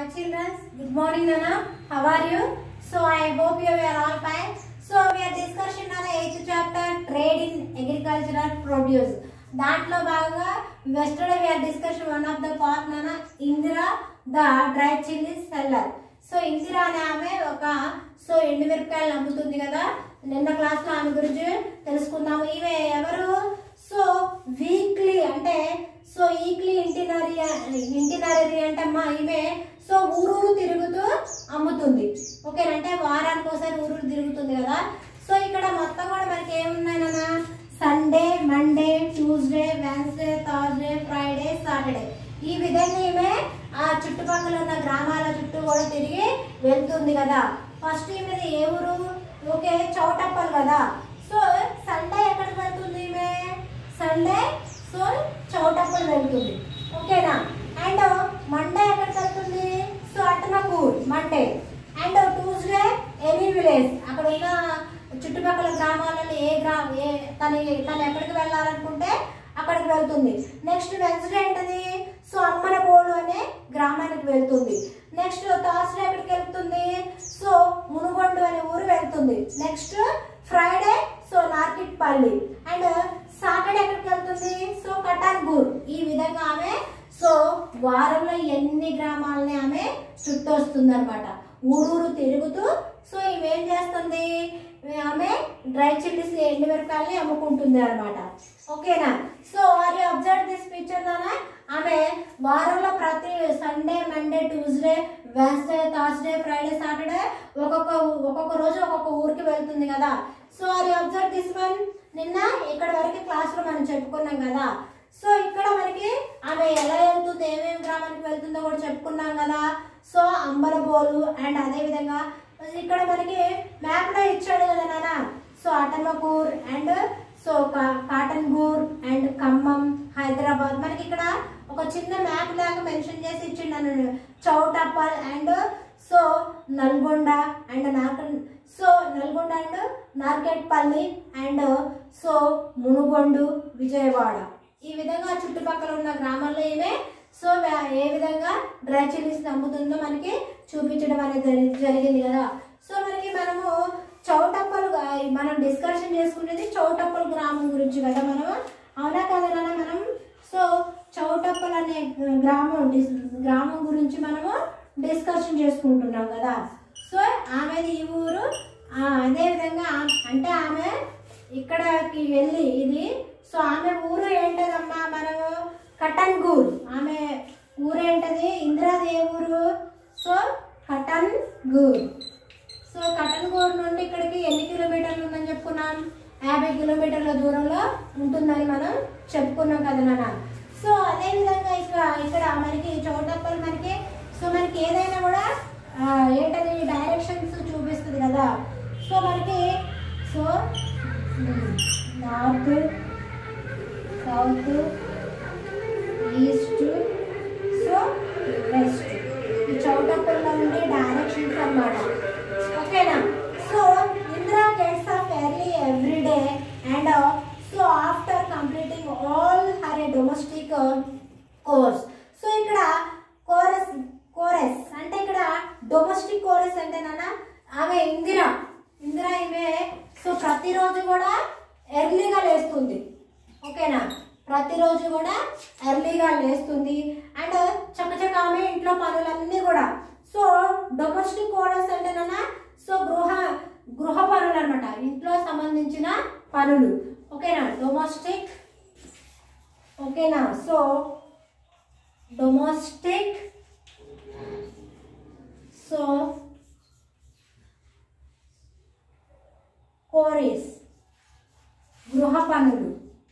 children. Good morning, Nana. How are you? So I hope you are all fine. So we are discussing on the eighth chapter trade in agricultural produce. దాంట్లో భాగంగా yesterday we are discussion one of the part నాన్న Indira the dry chilli seller so Indira అనే ఆమె ఒక so ఎండుమిరపకాయలు అమ్ముతుంది కదా నిన్న class లో ఆమె గురించి తెలుసుకుందాము ఈమె ఎవరు సో వీక్లీ అంటే సో ఈక్లీ ఇంటినరీ ఇంటినరీ అంటే అమ్మా ఈమె సో ఊరూరు తిరుగుతూ అమ్ముతుంది ఓకేనంటే వారానికి ఒకసారి ఊరూరు తిరుగుతుంది కదా సో ఇక్కడ మొత్తం కూడా మనకి ఏమున్నాయి నాన్న Sunday Monday Tuesday Wednesday Thursday Friday Saturday ఈ విధంగా ఈమె ఆ చుట్టుపక్కల ఉన్న గ్రామాల చుట్టూ కూడా తిరిగి వెళ్తుంది కదా ఫస్ట్ ఈమెది ఏ ఊరు ఓకే చౌటప్పల్ కదా సో సండే ఎక్కడికి వెళ్తుంది ఈమె సండే సో చౌటప్పల్ వెళ్తుంది ఓకేనా అండ్ మండే ఎక్కడికి వెళ్తుంది so Attanapur Monday and Tuesday any village అక్కడ ఉన్న చుట్టుపక్కల గ్రామాలలో ఏ గ్రా ఏ తన తను ఎక్కడికి వెళ్ళాలనుకుంటే అక్కడికి వెళ్తుంది నెక్స్ట్ వెన్స్డే ఏంటది సో అమ్మనబోడు అనే గ్రామానికి వెళ్తుంది నెక్స్ట్ థర్స్డే ఎక్కడికి వెళ్తుంది సో మునుగొండు అనే ఊరు వెళ్తుంది next Friday so Narketpally and Saturday ఎక్కడికి వెళ్తుంది సో కటాన్పూర్ ఈ విధంగా ఆమె సో వారంలో ఎన్ని గ్రామాలని ఆమె చుట్టొస్తుంది అనమాట ఊరూరు తిరుగుతూ సో ఈమె ఏం చేస్తుంది ఆమె డ్రై చిల్లీస్ ఎండుమిరపకాయలని అమ్ముకుంటుంది అనమాట ఓకేనా so are you observe this picture నానా ఆమె వారంలో ప్రతి Sunday Monday Tuesday Wednesday Thursday Friday Saturday ఒక్కొక్క ఊ- ఒక్కొక్క రోజు ఒక్కొక్క ఊరికి వెళ్తుంది కదా so are you observe this one నిన్న ఇక్కడ వరకు క్లాస్ లో మనం చెప్పుకున్నాం కదా సో ఇక్కడ మనకి ఆమె ఎలా వెళ్తుంది ఏమేమి గ్రామానికి వెళ్తుందో కూడా చెప్పుకున్నాం కదా సో అంబరబోలు అండ్ అదే విధంగా ఇక్కడ మనకి మ్యాప్ లో ఇచ్చాడు కదా నాన్న సో అటమకూర్ అండ్ సో కా- కాటన్గూర్ అండ్ ఖమ్మం హైదరాబాద్ మనకి ఇక్కడ ఒక చిన్న మ్యాప్ లాగా మెన్షన్ చేసి ఇచ్చిండు Choutuppal and so Nalgonda and నార్కన్ so Nalgonda and Narketpally and so Munugondu Vijayawada ఈ విధంగా చుట్టుపక్కల ఉన్న గ్రామాల్లో ఈమె సో వా- ఏ విధంగా డ్రై చిల్లీస్ అమ్ముతుందో మనకి చూపించడం అనేది జరి- జరిగింది కదా సో మనకి మనము చౌటప్పలు గా- మనం డిస్కషన్ చేసుకునేది చౌటప్పల్ గ్రామం గురించి కదా మనం అవునా కదా నాన్న మనం సో చౌటప్పల్ అనే గ్రామం డిస్- గ్రామం గురించి మనము డిస్కషన్ చేసుకుంటున్నాం కదా సో ఆమెది ఈ ఊరు ఆ, అదే విధంగా ఆ- అంటే ఆమె ఇక్కడికి వెళ్ళి ఇది సో ఆమె ఊరు ఏంటదమ్మా మనము కటన్గూర్ ఆమె ఊరు ఏంటది ఇందిరాది ఏ ఊరు సో కటన్గూర్ సో కటన్గూర్ నుండి ఇక్కడికి ఎన్ని కిలోమీటర్లు ఉందని చెప్పుకున్నాం యాభై కిలోమీటర్ల దూరంలో ఉంటుందని మనం చెప్పుకున్నాం కదా నాన్న సో అదే విధంగా ఇక్కడ ఇక్కడ మనకి చోటప్పల్ మనకి సో మనకి ఏదైనా కూడా ఆ, ఏంటది డైరెక్షన్స్ చూపిస్తుంది కదా సో మనకి so north south east so west ఈ చౌటప్పల్లో ఉండే డైరెక్షన్స్ అన్నమాట ఓకేనా so Indira gets up early every day and so after completing all her a domestic chores so ఇక్కడ కోరస్ కోరస్ అంటే ఇక్కడ డొమెస్టిక్ కోరస్ అంటే నాన్న ఆమె ఇందిరా ఇందిరా ఈమె సో ప్రతిరోజు కూడా ఎర్లీగా లేస్తుంది ఓకేనా ప్రతిరోజు కూడా ఎర్లీగా లేస్తుంది అండ్ చక్కచక్క ఆమె ఇంట్లో పనులన్నీ కూడా సో డొమెస్టిక్ కోరస్ అంటే నాన్న సో గృహ గృహ పనులు అనమాట ఇంట్లో సంబంధించిన పనులు ఓకేనా డొమెస్టిక్ ఓకేనా సో డొమెస్టిక్ సో కోరిస్ గృహ పనులు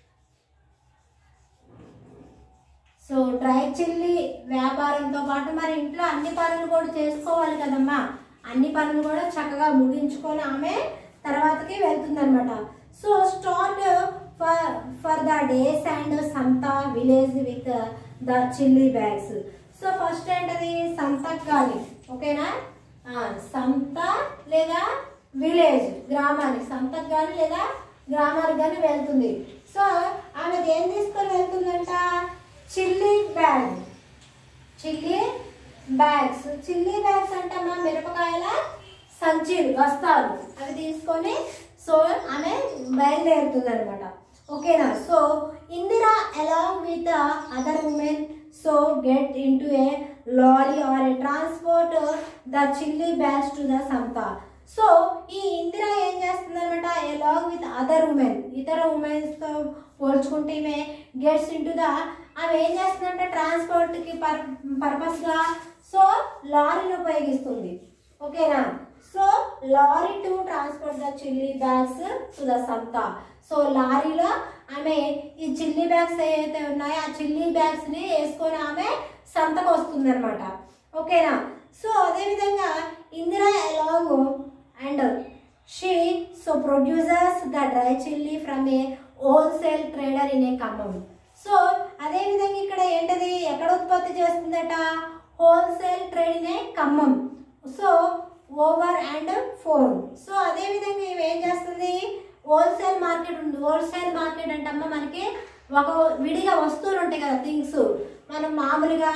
సో డ్రై చిల్లీ వ్యాపారంతో పాటు మరి ఇంట్లో అన్ని పనులు కూడా చేసుకోవాలి కదమ్మా అన్ని పనులు కూడా చక్కగా ముగించుకొని ఆమె తర్వాతకి వెళ్తుందన్నమాట so start for for the days and santha village with the chilli bags so first ఏంటది సంతకు కానీ ఓకేనా ఆ, సంత లేదా విలేజ్ గ్రామానికి సంతకు కానీ లేదా గ్రామానికి కానీ వెళ్తుంది సో ఆమె ఏం తీసుకొని వెళ్తుందంట chilli bag chilli bags chilli bags అంటే మా మిరపకాయల సంచీలు బస్తాలు అవి తీసుకొని సో ఆమె బయలుదేరుతుంది అనమాట ఓకేనా so Indira along with other women so get in to a lorry or a transport the chilli bags to the santha so ఈ ఇందిర ఏం చేస్తుంది అనమాట అలాంగ్ విత్ అదర్ ఉమెన్ ఇతర ఉమెన్స్తో పోల్చుకుంటే ఈమె గెట్స్ ఇన్ టు ద ఆమె ఏం చేస్తుందంటే ట్రాన్స్పోర్ట్కి పర్ పర్పస్గా సో లారీని ఉపయోగిస్తుంది ఓకేనా so lorry to transport the chilli bags to the santha so లారీలో ఆమె ఈ చిల్లీ బ్యాగ్స్ ఏవైతే ఉన్నాయో ఆ చిల్లీ బ్యాగ్స్ని వేసుకొని ఆమె సంతకు వస్తుంది అనమాట ఓకేనా సో అదేవిధంగా Indira along and she so producers the dry chilli from a wholesale trader in a Khammam so అదేవిధంగా ఇక్కడ ఏంటది ఎక్కడ ఉత్పత్తి చేస్తుందట wholesale trade in a Khammam so over and phone so అదేవిధంగా ఇవి ఏం చేస్తుంది హోల్సేల్ మార్కెట్ ఉంది హోల్సేల్ మార్కెట్ అంటే అమ్మ మనకి ఒక విడిగా వస్తువులు ఉంటాయి కదా థింగ్స్ మనం మామూలుగా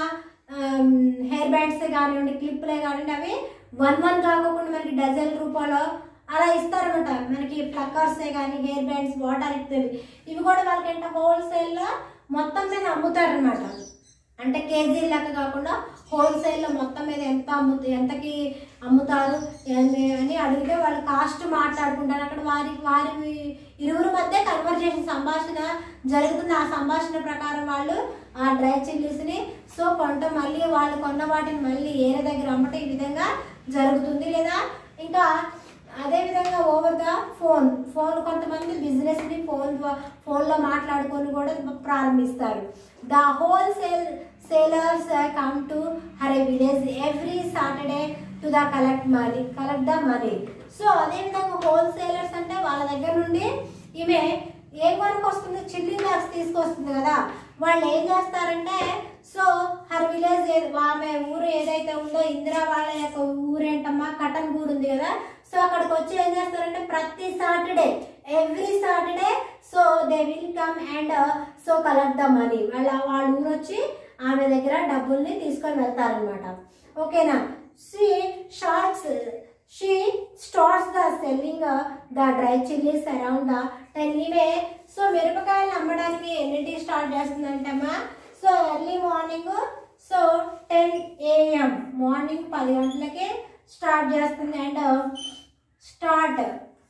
హెయిర్ బ్యాండ్స్ కానివ్వండి క్లిప్లే కానివ్వండి అవి వన్ వన్ కాకుండా మనకి డజన్ రూపాయలు అలా ఇస్తారనమాట మనకి ప్లక్కర్సే కానీ హెయిర్ బ్యాండ్స్ వాటర్ ఇస్తుంది ఇవి కూడా వాళ్ళకి ఏంటంటే హోల్సేల్లో మొత్తం మీద అమ్ముతారనమాట అంటే కేజీ లెక్క కాకుండా హోల్సేల్లో మొత్తం మీద ఎంత అమ్ము ఎంతకి అమ్ముతారు అని అని అడిగితే వాళ్ళు కాస్ట్ మాట్లాడుకుంటారు అక్కడ వారి వారి ఇరువురు మధ్య కన్వర్జేషన్ సంభాషణ జరుగుతుంది ఆ సంభాషణ ప్రకారం వాళ్ళు ఆ డ్రై చిల్లీస్ని సో కొంట మళ్ళీ వాళ్ళు కొన్న వాటిని మళ్ళీ ఏరే దగ్గర అమ్మటం ఈ విధంగా జరుగుతుంది లేదా ఇంకా అదే విధంగా ఓవర్ ద ఫోన్ ఫోన్ కొంతమంది బిజినెస్ ని ఫోన్ ఫోన్ లో మాట్లాడుకొని కూడా ప్రారంభిస్తారు the wholesale sellers come to her village every Saturday to the collect money collect the money so అదే విధంగా హోల్సేలర్స్ అంటే వాళ్ళ దగ్గర నుండి ఈమె ఏం వరకు వస్తుంది చిల్లీ బ్యాగ్స్ తీసుకొస్తుంది కదా వాళ్ళు ఏం చేస్తారంటే సో హర్ విలేజ్ ఏ- ఆమె ఊరు ఏదైతే ఉందో ఇందిరా వాళ్ళ యొక్క ఊరు ఏంటమ్మా కటన్ ఊరు ఉంది కదా సో అక్కడికి వచ్చి ఏం చేస్తారంటే ప్రతి Saturday every Saturday so they will come and so collect the money వాళ్ళ వాళ్ళ ఊరు వచ్చి ఆమె దగ్గర డబ్బుల్ని తీసుకొని వెళ్తారనమాట ఓకేనా she shorts she starts the selling the dry chillies around the ten ఈవే సో మిరపకాయలు అమ్మడానికి ఎన్నింటికి స్టార్ట్ చేస్తుందంటే అమ్మా so early morning so ten AM morning పది గంటలకి స్టార్ట్ చేస్తుంది అండ్ స్టార్ట్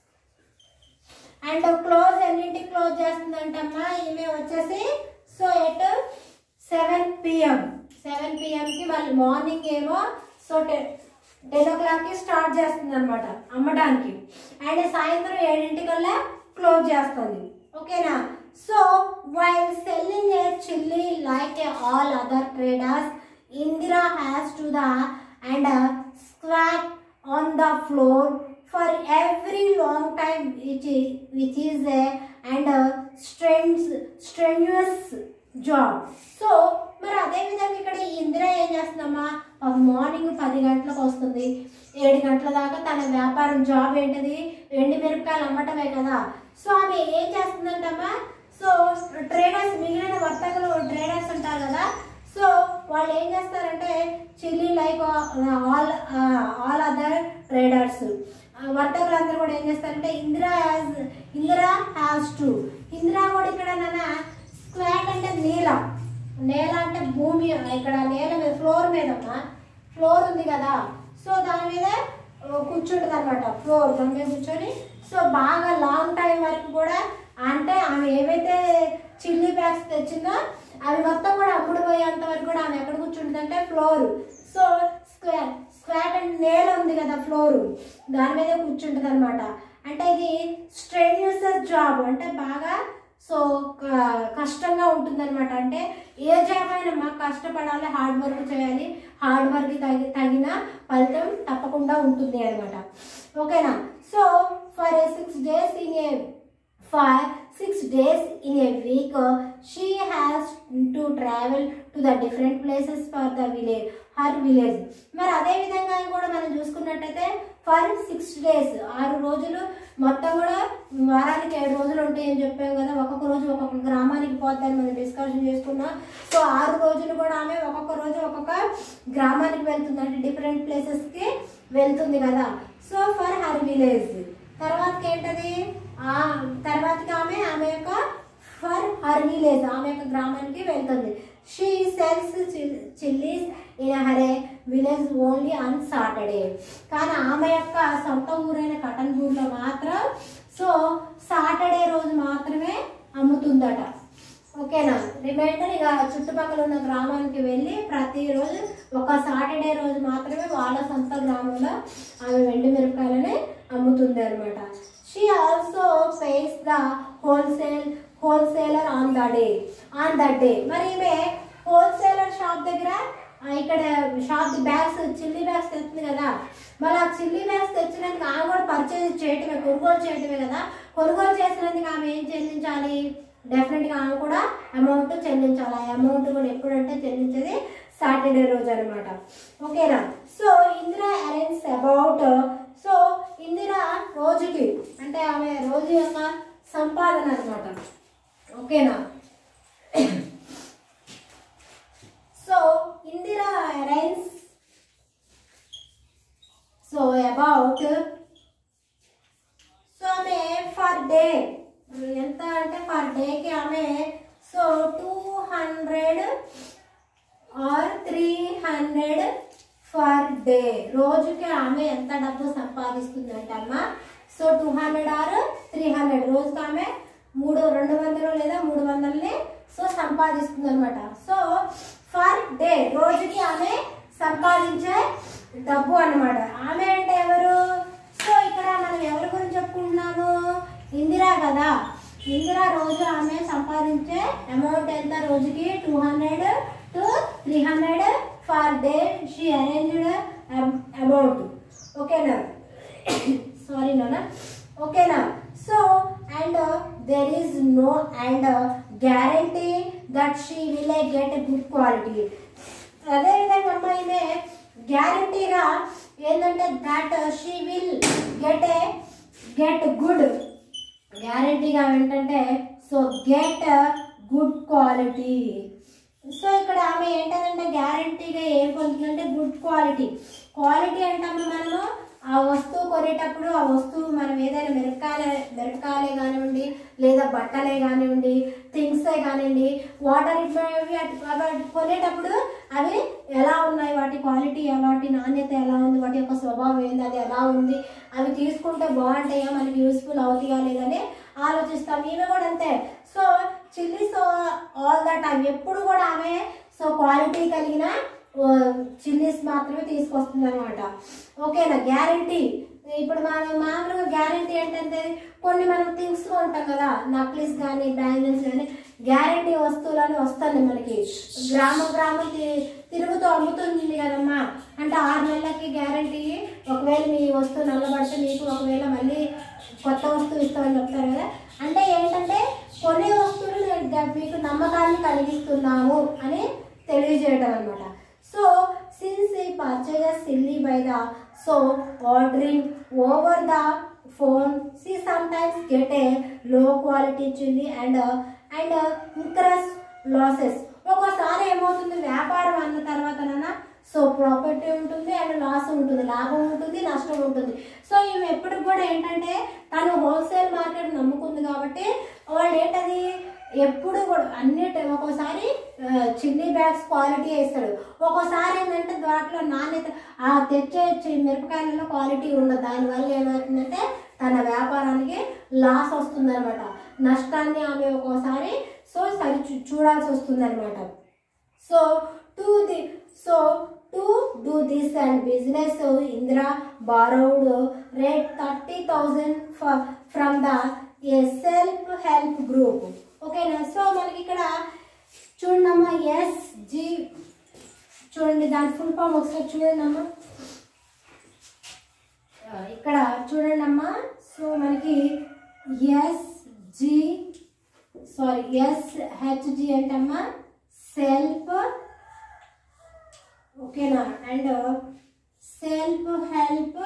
అండ్ క్లోజ్ ఎన్నింటికి క్లోజ్ చేస్తుందంటమ్మా ఈమె వచ్చేసి so at seven PM seven పిఎంకి మళ్ళీ మార్నింగ్ ఏమో సో టెన్ టెన్ ఓ క్లాక్కి స్టార్ట్ చేస్తుంది అనమాట అమ్మడానికి అండ్ సాయంత్రం ఏడింటికల్లా క్లోజ్ చేస్తుంది ఓకేనా so while selling a chilli like a all other traders Indira has to the and squat on the floor for every long time which is, which is a and a strenuous, strenuous job so మరి అదే విధంగా ఇక్కడ ఈ ఇందిర ఏం చేస్తుందమ్మా morning పది గంటలకు వస్తుంది ఏడు గంటల దాకా తన వ్యాపారం జాబ్ ఏంటిది ఎండి మిరపకాయలు అమ్మటమే కదా సో ఆమె ఏం చేస్తుందంటమ్మా సో ట్రేడర్స్ మిగిలిన వర్తకులు ట్రేడర్స్ ఉంటారు కదా సో వాళ్ళు ఏం చేస్తారంటే chilli like all all other traders వర్తకులందరూ కూడా ఏం చేస్తారంటే Indira has Indira has to Indira కూడా ఇక్కడ నాన్న స్క్వాట్ అంటే నేల నేల అంటే భూమి ఇక్కడ నేల మీద ఫ్లోర్ మీద ఫ్లోర్ ఉంది కదా సో దాని మీద కూర్చుంటుంది అనమాట ఫ్లోర్ దాని మీద కూర్చొని సో బాగా లాంగ్ టైం వరకు కూడా అంటే ఆమె ఏవైతే చిల్లీ బ్యాగ్స్ తెచ్చిందో అవి మొత్తం కూడా అమ్ముడు పోయేంత వరకు కూడా ఆమె ఎక్కడ కూర్చుంటుందంటే ఫ్లోర్ సో స్క్వేర్ స్క్వేర్ అంటే నేల ఉంది కదా ఫ్లోర్ దాని మీద కూర్చుంటుంది అనమాట అంటే ఇది స్ట్రెన్యూస్ జాబ్ అంటే బాగా సో క- కష్టంగా ఉంటుందన్నమాట అంటే ఏ జాబ్ అయినా మాకు కష్టపడాలి హార్డ్ వర్క్ చేయాలి హార్డ్ వర్క్ తగి తగిన ఫలితం తప్పకుండా ఉంటుంది అనమాట ఓకేనా so for a six days in a for six days in a week uh, she has to travel to the different places for the village her village మరి అదే విధంగా కూడా మనం చూసుకున్నట్టయితే ఫర్ సిక్స్ డేస్ ఆరు రోజులు మొత్తం కూడా వారానికి ఏడు రోజులు ఉంటాయని చెప్పాం కదా ఒక్కొక్క రోజు ఒక్కొక్క గ్రామానికి పోద్దని మనం డిస్కషన్ చేసుకున్నాం సో ఆరు రోజులు కూడా ఆమె ఒక్కొక్క రోజు ఒక్కొక్క గ్రామానికి వెళ్తుంది అంటే డిఫరెంట్ ప్లేసెస్కి వెళ్తుంది కదా సో ఫర్ హర్ విలేజ్ తర్వాతకి ఏంటది ఆ తర్వాతకి ఆమె ఆమె యొక్క ఫర్ హర్ విలేజ్ ఆమె యొక్క గ్రామానికి వెళ్తుంది she sells chillies in her village only on Saturday కానీ ఆమె యొక్క సొంత ఊరైన కటన్పూర్లో మాత్రం సో సాటర్డే రోజు మాత్రమే అమ్ముతుందట ఓకేనా రిమైండర్ ఇక చుట్టుపక్కల ఉన్న గ్రామానికి వెళ్ళి ప్రతిరోజు ఒక సాటర్డే రోజు మాత్రమే వాళ్ళ సొంత గ్రామంలో ఆమె వెండి మిరపకాయలని అమ్ముతుంది అనమాట she also pays the wholesale wholesaler on the day on the day మరి ఈమె హోల్సేలర్ షాప్ దగ్గర ఆ, ఇక్కడ షాప్ బ్యాగ్స్ చిల్లీ బ్యాగ్స్ తెస్తుంది కదా మరి ఆ చిల్లీ బ్యాగ్స్ తెచ్చినందుకు ఆమె కూడా పర్చేజ్ చేయటమే కొనుగోలు చేయటమే కదా కొనుగోలు చేసినందుకు ఆమె ఏం చెల్లించాలి డెఫినెట్గా ఆమె కూడా అమౌంట్ చెల్లించాలి ఆ అమౌంట్ కూడా ఎప్పుడంటే చెల్లించేది సాటర్డే రోజు అనమాట ఓకేనా so Indira arrange about so Indira రోజుకి అంటే ఆమె రోజు యొక్క సంపాదన అనమాట ఓకేనా so Indira arrange so about so ఆమె ఫర్ డే ఎంత అంటే ఫర్ డేకి ఆమె so two hundred or three hundred per day రోజుకి ఆమె ఎంత డబ్బు సంపాదిస్తుంది అంటే అమ్మ so two hundred or three hundred రోజుకి ఆమె మూడు రెండు వందలు లేదా మూడు వందలని సో సంపాదిస్తుంది అనమాట సో ఫర్ డే రోజుకి ఆమె సంపాదించే డబ్బు అన్నమాట ఆమె అంటే ఎవరు సో ఇక్కడ మనం ఎవరి గురించి చెప్పుకుంటున్నాము ఇందిరా కదా ఇందిరా రోజు ఆమె సంపాదించే అమౌంట్ ఎంత రోజుకి two hundred to three hundred per day she arranged amount ఓకేనా సారీ నాన్న ఓకేనా so and there is no and guarantee that she will get good quality అదేవిధంగా అమ్మాయినే గ్యారంటీగా ఏంటంటే that she will get a get good గ్యారంటీగా ఏంటంటే so get good quality so ఇక్కడ ఆమె ఏంటంటే గ్యారంటీగా ఏం పొందుతుందంటే గుడ్ క్వాలిటీ క్వాలిటీ అంటాము మనము ఆ వస్తువు కొనేటప్పుడు ఆ వస్తువు మనం ఏదైనా మిరపకాయలే మిరపకాయలే కానివ్వండి లేదా బట్టలే కానివ్వండి థింగ్సే కానివ్వండి వాటర్ ఇవి అవి కొనేటప్పుడు అవి ఎలా ఉన్నాయి వాటి క్వాలిటీ వాటి నాణ్యత ఎలా ఉంది వాటి యొక్క స్వభావం ఏంది అది ఎలా ఉంది అవి తీసుకుంటే బాగుంటాయా మనకి యూస్ఫుల్ అవుతాయా లేదని ఆలోచిస్తాం ఈమె కూడా అంతే so chillies all the time ఎప్పుడు కూడా ఆమె సో క్వాలిటీ కలిగిన చిల్లీస్ మాత్రమే తీసుకొస్తుంది అనమాట ఓకేనా గ్యారంటీ ఇప్పుడు మనం మామూలుగా గ్యారంటీ ఏంటంటే కొన్ని మనం థింగ్స్ ఉంటాం కదా నక్లీస్ కానీ బ్యాంగిల్స్ కానీ గ్యారంటీ వస్తువులని వస్తాయి మనకి గ్రామం గ్రామం తి- తిరుగుతూ అమ్ముతుంది కదమ్మా అంటే ఆరు నెలలకి గ్యారంటీ ఒకవేళ మీ వస్తువు నల్లబడితే మీకు ఒకవేళ మళ్ళీ కొత్త వస్తువు ఇస్తామని చెప్తారు కదా అంటే ఏంటంటే కొన్ని వస్తువులు నేను ద- మీకు నమ్మకాన్ని కలిగిస్తున్నాము అని తెలియజేయడం అనమాట సో సిన్స్ ఈ purchases silly by the so ordering over the phone see sometimes get a low quality chilli and and increase losses ఒక్కోసారి ఏమవుతుంది వ్యాపారం అన్న తర్వాత సో ప్రాఫిట్ ఉంటుంది అండ్ లాస్ ఉంటుంది లాభం ఉంటుంది నష్టం ఉంటుంది సో ఈమె ఎప్పటికి కూడా ఏంటంటే తను హోల్సేల్ మార్కెట్ నమ్ముకుంది కాబట్టి వాళ్ళు ఏంటది ఎప్పుడు కూడా అన్నిటి ఒక్కోసారి చిల్లీ బ్యాగ్స్ క్వాలిటీ వేస్తాడు ఒక్కోసారి ఏంటంటే వాటిలో నాణ్యత ఆ తెచ్చే చి- మిరపకాయలలో క్వాలిటీ ఉండదు దానివల్ల ఏమవుతుందంటే తన వ్యాపారానికి లాస్ వస్తుంది అనమాట నష్టాన్ని ఆమె ఒక్కోసారి సో సరి చూ- చూడాల్సి వస్తుంది అనమాట so to the so to do this and business Indira borrowed rate thirty thousand from the a self help group ఓకేనా సో మనకి ఇక్కడ చూడండమ్మా ఎస్ జి చూడండి దాని ఫుల్ ఫామ్ ఒకసారి చూడండి అమ్మా ఆ, ఇక్కడ చూడండి అమ్మా సో మనకి S G sorry S H G అంటే అమ్మా సెల్ఫ్ ఓకేనా and self help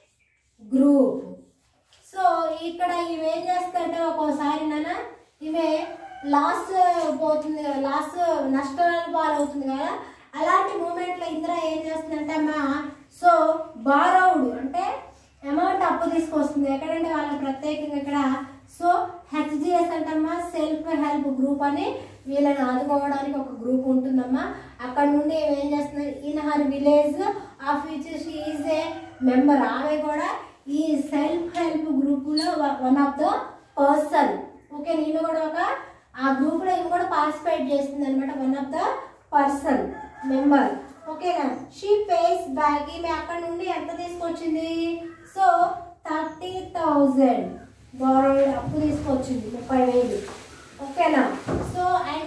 group so ఇక్కడ ఇవి ఏం చేస్తాయంటే ఒక్కోసారి నాన్న ఇవే లాస్ పోతుంది కదా లాస్ నష్టాలు పాలవుతుంది కదా అలాంటి మూమెంట్లో ఇందిరా ఏం చేస్తుందంటే అమ్మా సో బారౌడ్ అంటే అమౌంట్ అప్పు తీసుకొస్తుంది ఎక్కడంటే వాళ్ళకి ప్రత్యేకంగా ఇక్కడ సో హెచ్జిఎస్ అంటమ్మా సెల్ఫ్ హెల్ప్ గ్రూప్ అని వీళ్ళని ఆదుకోవడానికి ఒక గ్రూప్ ఉంటుందమ్మా అక్కడ నుండి ఏం చేస్తుంది in her village of which is a member ఆమె కూడా ఈ సెల్ఫ్ హెల్ప్ గ్రూప్లో one of the person okay ఈమె కూడా ఒక ఆ గ్రూప్లో ఈమె కూడా పార్టిసిపేట్ చేస్తుంది అనమాట one of the person member ఓకేనా షీ పేస్ బ్యాక్ ఈమె అక్కడ నుండి ఎంత తీసుకొచ్చింది సో థర్టీ థౌజండ్ బారోయిడ్ అప్పు తీసుకొచ్చింది ముప్పై వేలు ఓకేనా so and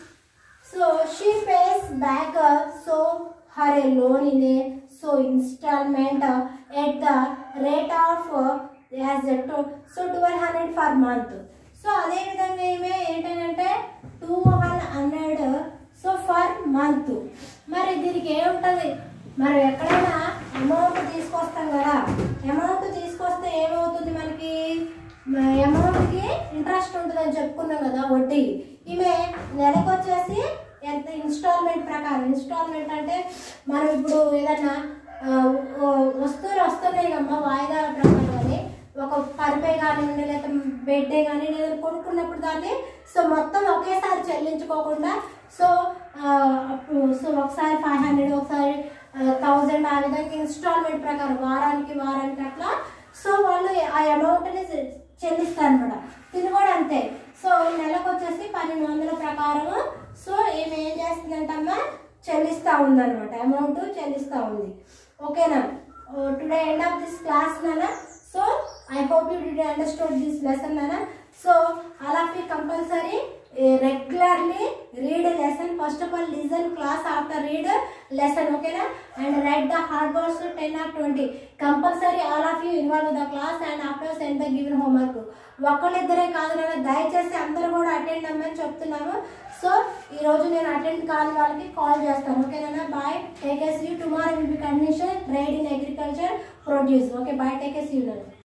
so she pays back so her a loan in a so installment at the rate of as so twelve hundred for month సో అదే విధంగా ఏమే ఏంటంటే two hundred so for month మరి దీనికి ఏముంటుంది మనం ఎక్కడైనా అమౌంట్ తీసుకొస్తాం కదా అమౌంట్ తీసుకొస్తే ఏమవుతుంది మనకి అమౌంట్కి ఇంట్రెస్ట్ ఉంటుందని చెప్పుకున్నాం కదా వడ్డీ ఈమె నెలకు వచ్చేసి ఎంత ఇన్స్టాల్మెంట్ ప్రకారం ఇన్స్టాల్మెంట్ అంటే మనం ఇప్పుడు ఏదన్నా ఆ, ఓ వస్తువులు వస్తున్నాయి కమ్మా వాయిదాల ప్రకారం అని ఒక పరుపే కానివ్వండి లేదా బెడ్డే కానీ లేదా కొనుక్కున్నప్పుడు దాన్ని సో మొత్తం ఒకేసారి చెల్లించుకోకుండా సో ఆ, అప్పుడు సో ఒకసారి ఫైవ్ హండ్రెడ్ ఒకసారి థౌజండ్ ఆ విధంగా ఇన్స్టాల్మెంట్ ప్రకారం వారానికి వారానికి అట్లా సో వాళ్ళు ఆ అమౌంట్ని చెల్లిస్తారు అనమాట తిని కూడా అంతే సో నెలకు వచ్చేసి పన్నెండు వందల ప్రకారం సో ఈమె ఏం చేస్తుందంటమ్మా చెల్లిస్తూ ఉందన్నమాట అమౌంట్ చెల్లిస్తూ ఉంది ఓకేనా today end of this class నానా so I hope you the understood this lesson నానా so all of you compulsory regularly read lesson first of all listen class after read lesson ఓకేనా and write the hard words ten or twenty compulsory all of you involve the class and after send the given homework ఒక్కళ్ళిద్దరే కాదు నాన్న దయచేసి అందరూ కూడా attend అమ్మని చెప్తున్నాము so ఈ రోజు నేను అటెండ్ కాని వాళ్ళకి కాల్ చేస్తాను ఓకేనా bye take S you tomorrow will be condition trade in agriculture produce okay bye take S you నన్ను